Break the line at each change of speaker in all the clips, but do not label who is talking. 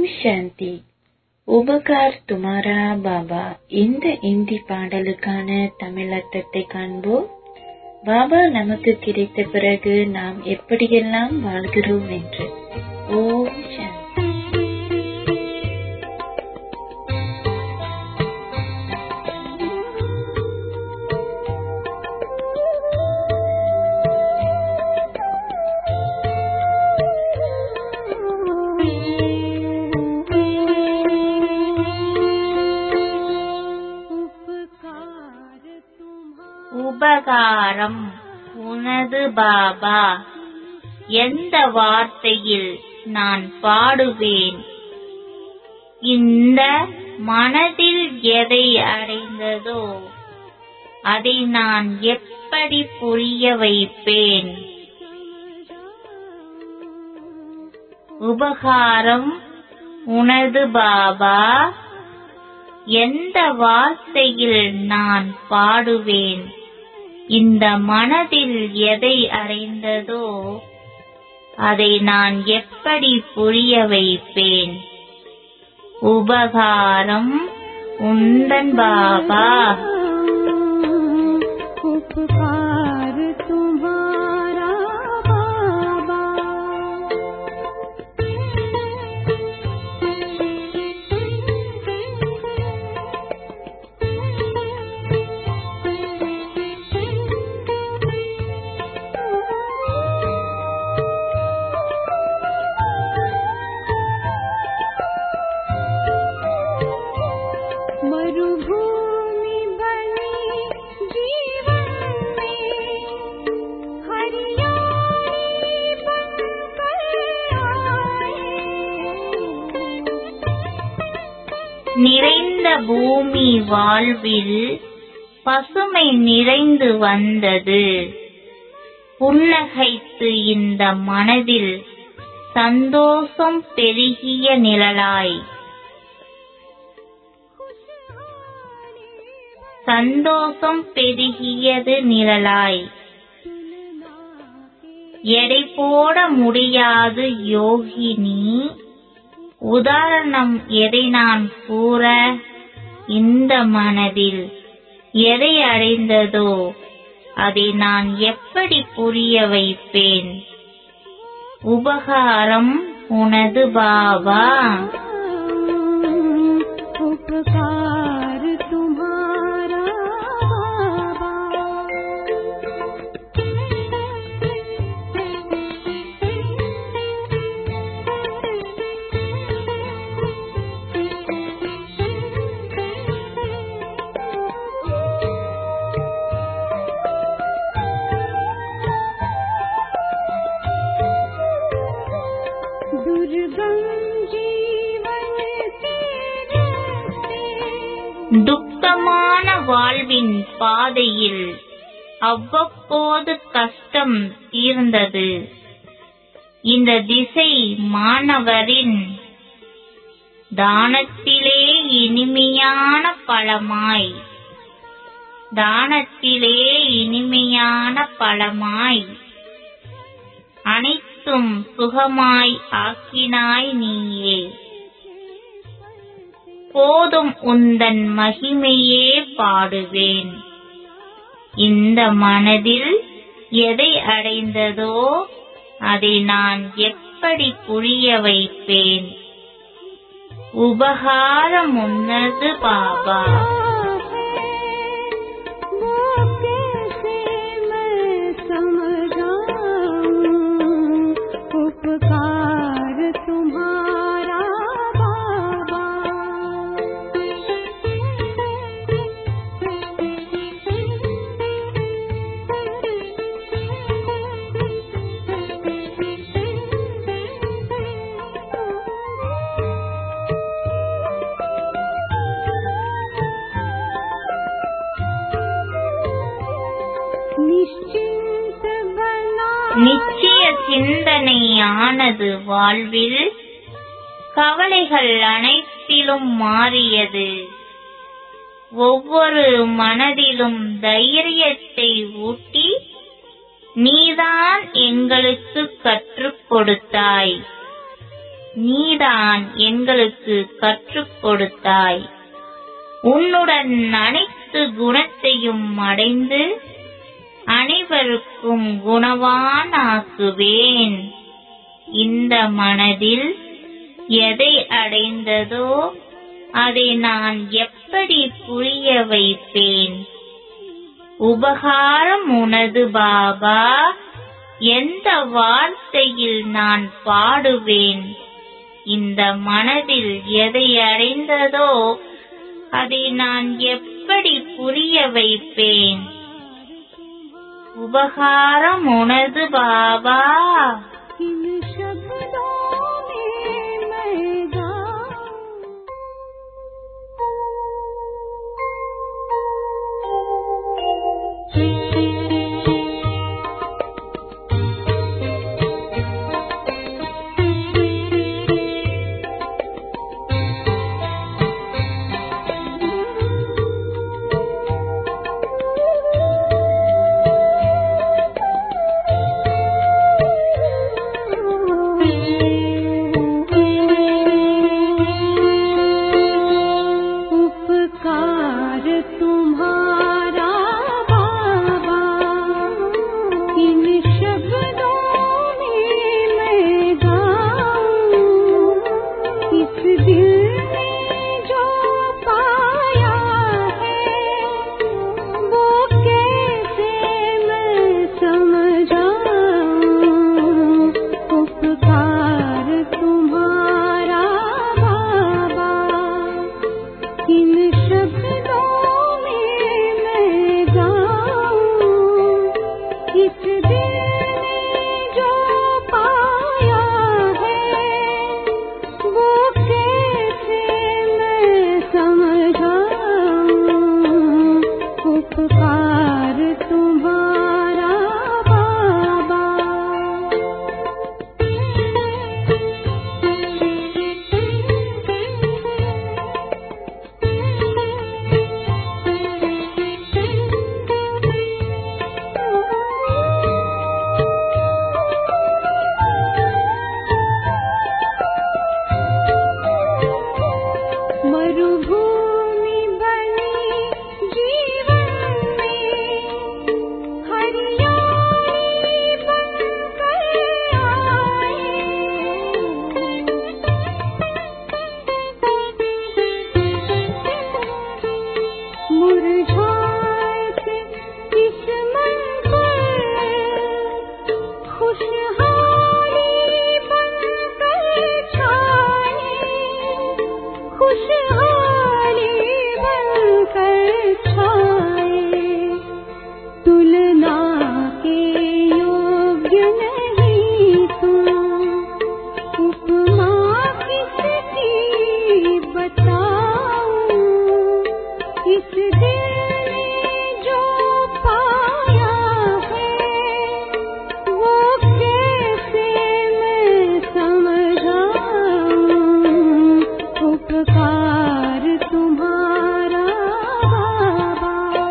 சாந்தி உபகார் துமாரா பாபா இந்த இந்தி பாடலுக்கான தமிழ் அர்த்தத்தை காண்போம் பாபா நமக்கு கிடைத்த பிறகு நாம் எப்படியெல்லாம் வாழ்கிறோம் என்று ஓம் சாந்தி
உபகாரம் உனது பாபா எந்த வார்த்தையில் நான் பாடுவேன் இந்த மனதில் எதை அடைந்ததோ அதை நான் எப்படி புரிய வைப்பேன் உபகாரம் உனது பாபா எந்த வார்த்தையில் நான் பாடுவேன் இந்த மனதில் எதை அடைந்ததோ அதை நான் எப்படி புரிய வைப்பேன் உபகாரம் உந்தன் பாபா
उपकार तुम्हारा बाबा मरुभूमि बनी जीवन में हरियाली बनकर आए
நிறைந்த பூமி வாழ்வில் பசுமை நிறைந்து வந்தது புன்னகைத்து இந்த மனதில் சந்தோஷம் பெருகிய நிழலாய் சந்தோஷம் பெருகியது நிழலாய் எடை போட முடியாது யோகினி உதாரணம் எதை நான் கூற இந்த மனதில் எதை அடைந்ததோ அதை நான் எப்படி புரிய வைப்பேன் உபகாரம் உனது பாபா
उपकार तुम्हारा बाबा दुर्गम जीवन के रास्ते
துக்கமான வாழ்வின் பாதையில் அவ்வப்போது கஷ்டம் தீர்ந்தது இந்த திசை மாணவரின் தானத்திலே இனிமையான பழமாய் தானத்திலே இனிமையான பழமாய் அனைத்தும் சுகமாய் ஆக்கினாய் நீயே போதும் உந்தன் மகிமையே பாடுவேன் இந்த மனதில் எதை அடைந்ததோ அதை நான் எப்படி புரிய வைப்பேன் உபகாரம் உன்னது பாபா
वो कैसे मैं समझाऊं उपकार तुम्हारा बाबा निश्चिंत बना
நிச்சய சிந்தனையானது வாழ்வில் கவலைகள் அனைத்திலும் மாறியது ஒவ்வொரு மனதிலும் தைரியத்தை ஊட்டி நீதான் எங்களுக்கு கற்றுக் கொடுத்தாய் நீதான் எங்களுக்கு கற்றுக் கொடுத்தாய் உன்னுடன் அனைத்து குணத்தையும் அடைந்து அனைவருக்கும் குணவான் ஆக்குவேன் இந்த மனதில் எதை அடைந்ததோ அதை நான் எப்படி புரிய வைப்பேன் உபகாரம் உனது பாபா எந்த வார்த்தையில் நான் பாடுவேன் இந்த மனதில் எதை அடைந்ததோ அதை நான் எப்படி புரிய வைப்பேன் உபகாரம் உனது பாபா
इन शब्दों में मैं गाऊं उपकार तुम्हारा बाबा इन शब्दों में मैं गाऊं इस दिल में जो पाया है वो कैसे मैं समझाऊं उपकार तुम्हारा बाबा इन शब्दों में मैं गाऊं इस दिल में जो पाया है वो कैसे मैं समझाऊं उपकार तुम्हारा बाबा मरुभूमि बनी जीवन में हरियाली बनकर आए मुरझाए इस मन पर खुशहाली बनकर छाए खुशहाली बनकर छाए तुलना के योग्य नहीं तुम उपमा किसकी बताऊं इस दिल ने जो पाया है वो कैसे मैं समझाऊं उपकार तुम्हारा बाबा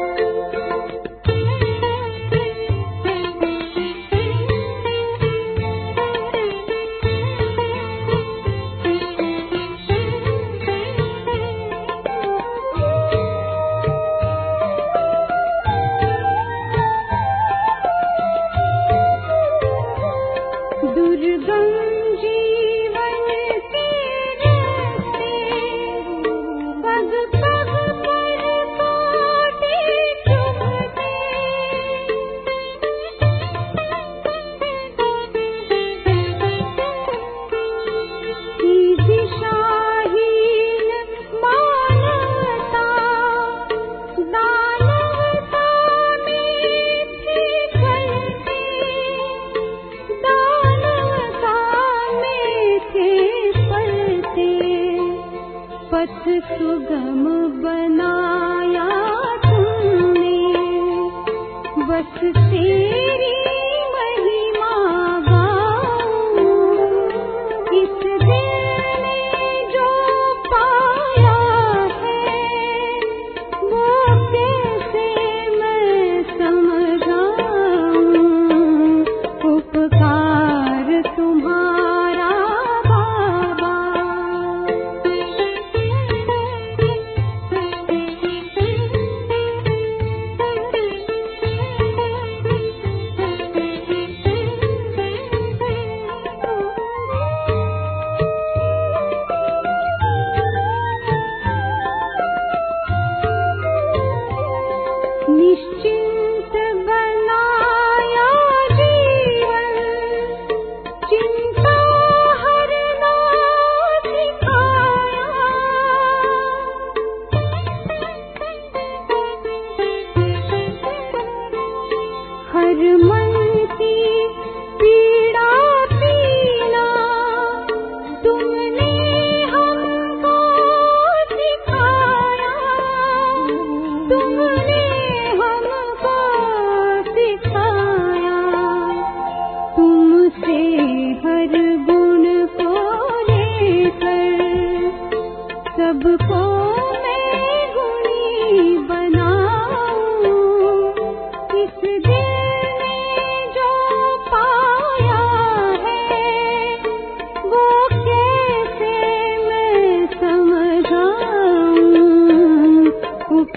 दुर्गम जीवन के रास्ते पग पग पर कांटे चुभते दिशाहीन मानवता दानवता में थी चलते दानवता में थे पलते पथ सुगम बनाया तुमने बस तेरी महिमा गाऊं इस दिल ने जो पाया है वो कैसे मैं समझाऊं उपकार तुम्हारा बाबा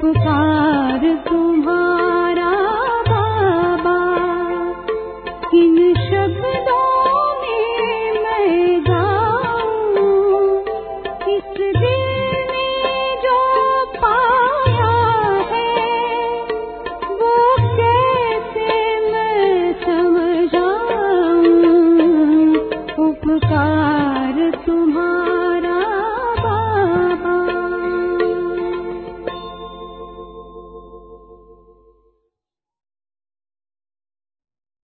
पुकार